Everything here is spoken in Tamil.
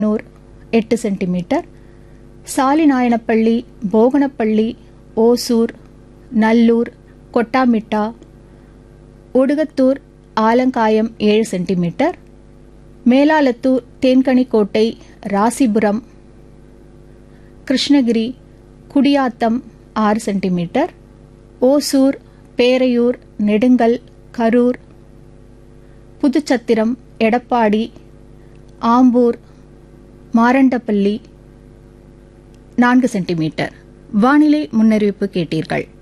நூர் எட்டு சென்டிமீட்டர் சாலிநாயனப்பள்ளி போகனப்பள்ளி ஓசூர் நல்லூர் கொட்டாமிட்டா ஒடுகத்தூர் ஆலங்காயம் ஏழு சென்டிமீட்டர் மேலாலத்தூர் தேன்கனிக்கோட்டை ராசிபுரம் கிருஷ்ணகிரி குடியாத்தம் ஆறு சென்டிமீட்டர் ஓசூர் பேரையூர் நெடுங்கல் கரூர் புதுச்சத்திரம் எடப்பாடி ஆம்பூர் மாரண்டப்பள்ளி நான்கு சென்டிமீட்டர் வானிலை முன்னறிவிப்பு கேட்டீர்கள்